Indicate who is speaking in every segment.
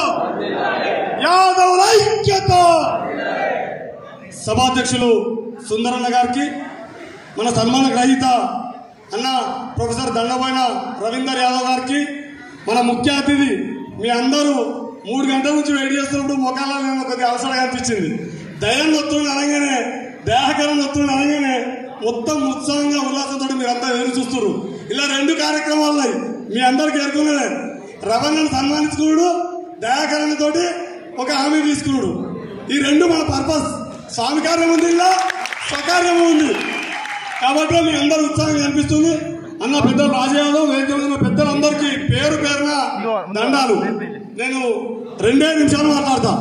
Speaker 1: యాదవుల ఐక్యత సభాధ్యక్షులు సుందరన్న గారికి మన సన్మాన గ్రహీత అన్న ప్రొఫెసర్ దండబోయిన రవీందర్ యాదవ్ గారికి మన ముఖ్య అతిథి మీ అందరూ మూడు గంటల నుంచి వెయిట్ చేస్తున్నప్పుడు ముఖాల్లో నేను కొద్దిగా అవసరంగా అనిపించింది దయం వస్తుంది అనగానే దేహకరం వస్తుంది అనగానే మొత్తం ఉత్సాహంగా ఉల్లాసంతో మీరంతా ఎదురు చూస్తున్నారు ఇలా రెండు కార్యక్రమాలు ఉన్నాయి మీ అందరికి ఎదుర్కొనే రవణను సన్మానించుకున్నాడు దయాకరణతోటి ఒక హామీ తీసుకున్నాడు ఈ రెండు మన పర్పస్ స్వామి కార్యం ఉంది ఇలా స్వకార్యం ఉంది కాబట్టి మీ అందరు ఉత్సాహం కనిపిస్తుంది అన్న పెద్ద రాజయాదవ్ వేదిక మీద ఉన్న పెద్దలందరికీ పేరు పేరున దండాలు నేను రెండే నిమిషాలు మాట్లాడతా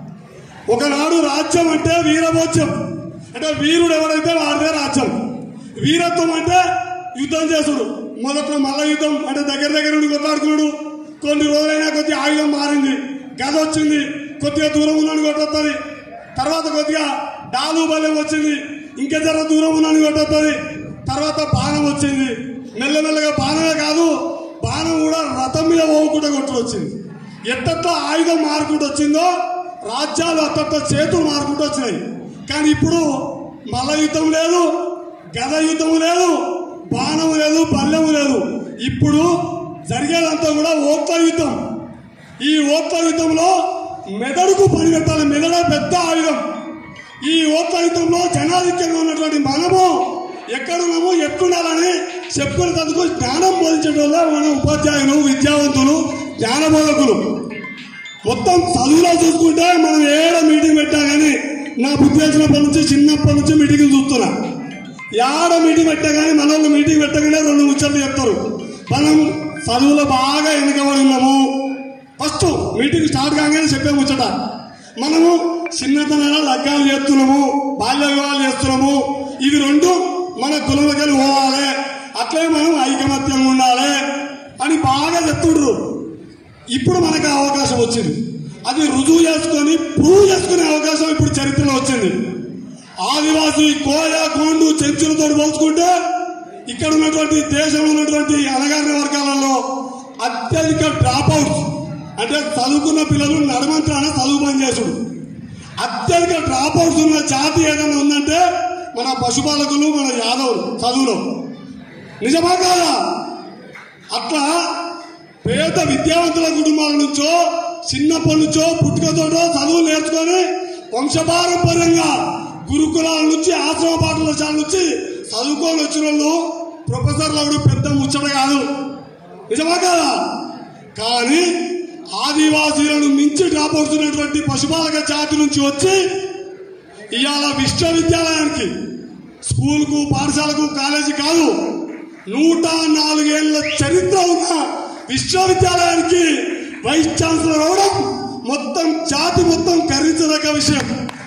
Speaker 1: ఒకనాడు రాజ్యం అంటే వీరభోజ్యం అంటే వీరుడు ఎవడైతే వాడితే రాజ్యం వీరత్వం అంటే యుద్ధం చేసుడు మొదట్లో మల్ల యుద్ధం అంటే దగ్గర దగ్గర నుండి కొట్లాడుకున్నాడు కొన్ని రోజులైనా కొద్దిగా ఆయుధం మారింది గద వచ్చింది కొద్దిగా దూరం ఉన్నాడు కొట్టొస్తుంది తర్వాత కొద్దిగా డాలు బలం వచ్చింది ఇంకా జర దూరం ఉన్నాడు కొట్టొస్తుంది తర్వాత బాణం వచ్చింది మెల్లమెల్లగా బాణమే కాదు బాణం కూడా రథం మీద పోకుండా కొట్టు వచ్చింది ఎట్టట్లా ఆయుధం మారుకుంటూ వచ్చిందో రాజ్యాలు అట్టట్ల చేతులు మారుకుంటూ వచ్చినాయి కానీ ఇప్పుడు మల్ల యుద్ధం లేదు గద యుద్ధం లేదు బాణం లేదు పల్లెము లేదు ఇప్పుడు జరిగేదంతా కూడా ఓట్ల యుద్ధం ఈ ఓట్ల యుద్ధంలో మెదడుకు పని పెట్టాలి మెదడే పెద్ద ఆయుధం ఈ ఓట్ల యుద్ధంలో జనాధిక్యంగా ఉన్నటువంటి మనము ఎక్కడున్నాము ఎట్లుండాలని చెప్పుకునేందుకు జ్ఞానం బోధించడంలో మన ఉపాధ్యాయులు విద్యావంతులు జ్ఞానబోధకులు మొత్తం చదువులో చూసుకుంటే మనం ఏడ మీటింగ్ పెట్టా కానీ నా బుద్ధి వచ్చినప్పటి నుంచి చిన్నప్పటి నుంచి మీటింగ్ చూస్తున్నా యాడ మీటింగ్ పెట్టా కానీ మన వాళ్ళు మీటింగ్ పెట్టగానే రెండు ముచ్చట్లు చెప్తారు మనం చదువులో బాగా వెనుకబడి ఉన్నాము ఫస్ట్ మీటింగ్ స్టార్ట్ కాగానే చెప్పే ముచ్చట మనము చిన్నతనాల లగ్గాలు చేస్తున్నాము బాల్య వివాహాలు చేస్తున్నాము ఇవి రెండు మన కులంలోకి పోవాలి అట్లే మనం ఐకమత్యంగా ఉండాలి అని బాగా చెప్తుండ్రు ఇప్పుడు మనకు ఆ అవకాశం వచ్చింది అది రుజువు చేసుకొని ప్రూవ్ చేసుకునే అవకాశం ఇప్పుడు చరిత్రలో వచ్చింది ఆదివాసీ కోయ గోండు చెంచులతో పోల్చుకుంటే ఇక్కడ ఉన్నటువంటి దేశంలో ఉన్నటువంటి అణగారిన వర్గాలలో అత్యధిక డ్రాప్ అవుట్స్ అంటే చదువుకున్న పిల్లలు నడమంత్రాన చదువు పని చేసుడు అత్యధిక డ్రాప్ అవుట్స్ ఉన్న జాతి ఏదైనా ఉందంటే మన పశుపాలకులు మన యాదవులు చదువులో నిజమా కాదా అట్లా పేద విద్యావంతుల కుటుంబాల నుంచో చిన్నప్పటి నుంచో పుట్టుకతోటో చదువు నేర్చుకొని వంశపారంపర్యంగా గురుకులాల నుంచి ఆశ్రమ పాఠశాల నుంచి చదువుకొని వచ్చిన వాళ్ళు ప్రొఫెసర్లు అవడం పెద్ద ముచ్చట కాదు నిజమా కాదా కానీ ఆదివాసీలను మించి డ్రాప్ అవుతున్నటువంటి పశుపాలక జాతి నుంచి వచ్చి ఇవాళ విశ్వవిద్యాలయానికి స్కూల్కు పాఠశాలకు కాలేజీ కాదు నూట నాలుగేళ్ల చరిత్ర ఉన్న విశ్వవిద్యాలయానికి వైస్ ఛాన్సలర్ అవడం మొత్తం జాతి మొత్తం గర్వించదగ్గ విషయం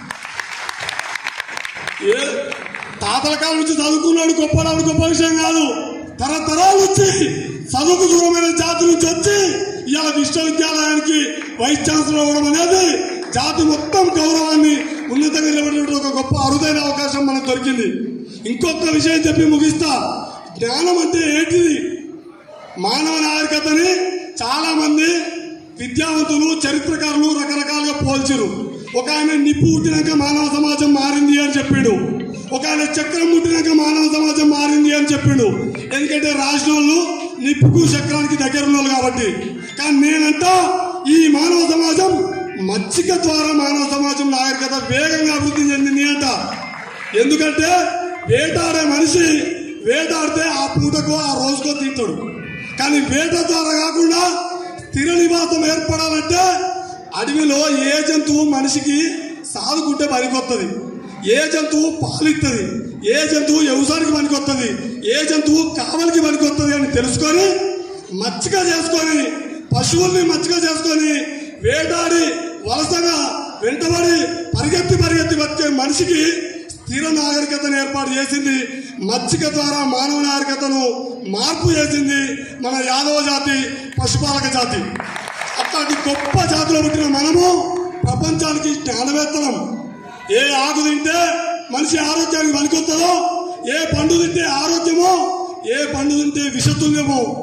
Speaker 1: ఏ తాతల కాలం నుంచి చదువుకున్నాడు గొప్పవాడు గొప్ప విషయం కాదు తరతరాల నుంచి చదువుకు దూరమైన జాతి నుంచి వచ్చి ఇవాళ విశ్వవిద్యాలయానికి వైస్ ఛాన్సలర్ అవ్వడం అనేది జాతి మొత్తం గౌరవాన్ని ఉన్నతంగా నిలబడినటువంటి ఒక గొప్ప అరుదైన అవకాశం మనకు దొరికింది ఇంకొక విషయం చెప్పి ముగిస్తా జ్ఞానం అంటే ఏంటిది మానవ నాగరికతని చాలా మంది విద్యావంతులు చరిత్రకారులు రకరకాలుగా పోల్చారు ఒక ఆయన నిప్పు పుట్టినాక మానవ సమాజం మారింది అని చెప్పిండు ఒక ఆయన చక్రం పుట్టినాక మానవ సమాజం మారింది అని చెప్పిండు ఎందుకంటే రాసిన వాళ్ళు నిప్పుకు చక్రానికి దగ్గర ఉన్న వాళ్ళు కాబట్టి కానీ నేనంటా ఈ మానవ సమాజం మచ్చిక ద్వారా మానవ సమాజం నాగరికత వేగంగా అభివృద్ధి చెందింది అంట ఎందుకంటే వేటాడే మనిషి వేటాడితే ఆ పూటకో ఆ రోజుకో తింటాడు కానీ వేట ద్వారా కాకుండా స్థిర నివాసం ఏర్పడాలంటే అడవిలో ఏ జంతువు మనిషికి సాదుకుంటే పనికొస్తుంది ఏ జంతువు పాలిస్తుంది ఏ జంతువు వ్యవసాయానికి పనికొస్తుంది ఏ జంతువు కావలికి పనికొస్తుంది అని తెలుసుకొని మచ్చిక చేసుకొని పశువుల్ని మచ్చిక చేసుకొని వేటాడి వలసగా వెంటబడి పరిగెత్తి పరిగెత్తి వచ్చే మనిషికి స్థిర నాగరికతను ఏర్పాటు చేసింది మచ్చిక ద్వారా మానవ నాగరికతను మార్పు చేసింది మన యాదవ జాతి పశుపాలక జాతి అట్లాంటి గొప్ప జాతిలో పుట్టిన మనము ప్రపంచానికి జ్ఞానవేత్తలం ఏ ఆకు తింటే మనిషి ఆరోగ్యానికి పనికొస్తుందో ఏ పండు తింటే ఆరోగ్యమో ఏ పండు తింటే విషతుల్యమో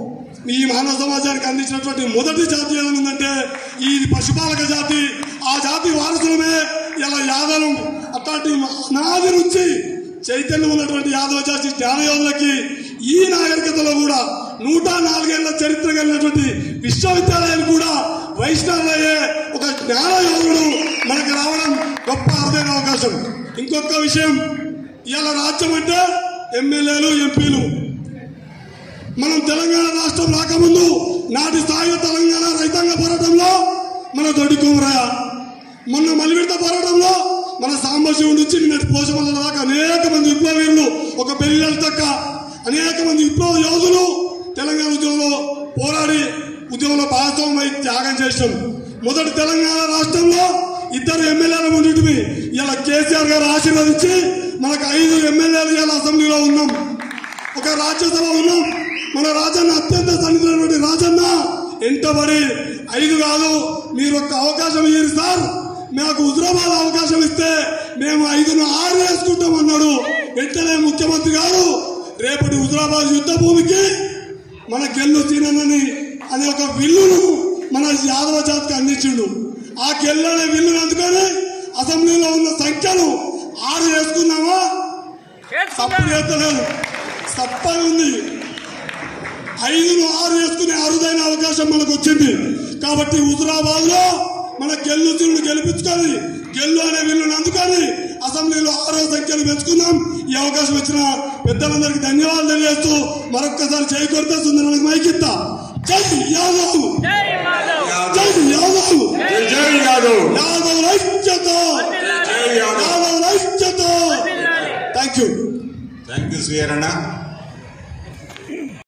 Speaker 1: ఈ మానవ సమాజానికి అందించినటువంటి మొదటి జాతి ఏదైనా ఉందంటే ఈ పశుపాలక జాతి ఆ జాతి వారసులమే ఇలా యాదవం అట్లాంటి అనాది నుంచి చైతన్యం ఉన్నటువంటి యాదవ జాతి జ్ఞానయోధులకి ఈ నాగరికతలో కూడా నూట నాలుగేళ్ల చరిత్ర కలిగినటువంటి విశ్వవిద్యాలయాలు కూడా వైష్ణవులయ్యే ఒక జ్ఞానయోధుడు మనకు రావడం గొప్ప అరుదైన అవకాశం ఇంకొక విషయం ఇలా రాజ్యం అంటే ఎమ్మెల్యేలు ఎంపీలు మనం తెలంగాణ రాష్ట్రం రాకముందు నాటి స్థాయి తెలంగాణ రైతాంగ పోరాటంలో మన దొడ్డి కుమరయ్య మొన్న మలివిడత పోరాటంలో మన సాంబశివుడి నుంచి నిన్నటి పోషమల్ల దాకా అనేక మంది విప్లవీరులు ఒక పెళ్లి తక్క అనేక మంది విప్లవ యోధులు తెలంగాణ ఉద్యమంలో పోరాడి ఉద్యమంలో భాగస్వామై త్యాగం చేసినాం మొదటి తెలంగాణ రాష్ట్రంలో ఇద్దరు ఎమ్మెల్యేల ముందుటివి ఇలా కేసీఆర్ గారు ఆశీర్వదించి మనకు ఐదు ఎమ్మెల్యేలు ఇలా అసెంబ్లీలో ఉన్నాం ఒక రాజ్యసభ ఉన్నాం మన రాజన్న అత్యంత సన్నిధులైనటువంటి రాజన్న ఎంటబడి ఐదు కాదు మీరు ఒక అవకాశం ఇయ్యారు సార్ మాకు హుజరాబాద్ అవకాశం ఇస్తే మేము ఐదును ఆరు వేసుకుంటాం అన్నాడు వెంటనే ముఖ్యమంత్రి గారు రేపటి హుజరాబాద్ యుద్ధ భూమికి మన గెల్లు సీనన్నని అనే ఒక విల్లును మన యాదవ జాతికి అందించిండు ఆ గెల్లు అనే విల్లును అందుకొని అసెంబ్లీలో ఉన్న సంఖ్యను ఆరు వేసుకున్నామా తప్పు చేస్తలేదు తప్పని ఉంది ఐదును ఆరు వేసుకునే అరుదైన అవకాశం మనకు వచ్చింది కాబట్టి హుజరాబాద్ లో మన గెల్లు సీను గెలిపించుకొని గెల్లు అనే వీళ్ళని అందుకొని అసెంబ్లీలో ఆరో సంఖ్యను పెంచుకున్నాం ఈ అవకాశం ఇచ్చిన పెద్దలందరికీ ధన్యవాదాలు తెలియజేస్తూ మరొక్కసారి చేయి కొడితే సుందరానికి మైకిత్తా జై యాదవ్ జై యాదవ్
Speaker 2: జై యాదవ్
Speaker 1: యాదవ్ ఐక్యత
Speaker 2: జై యాదవ్
Speaker 1: యాదవ్ ఐక్యత థ్యాంక్ యూ
Speaker 2: థ్యాంక్ యూ శ్రీహరణ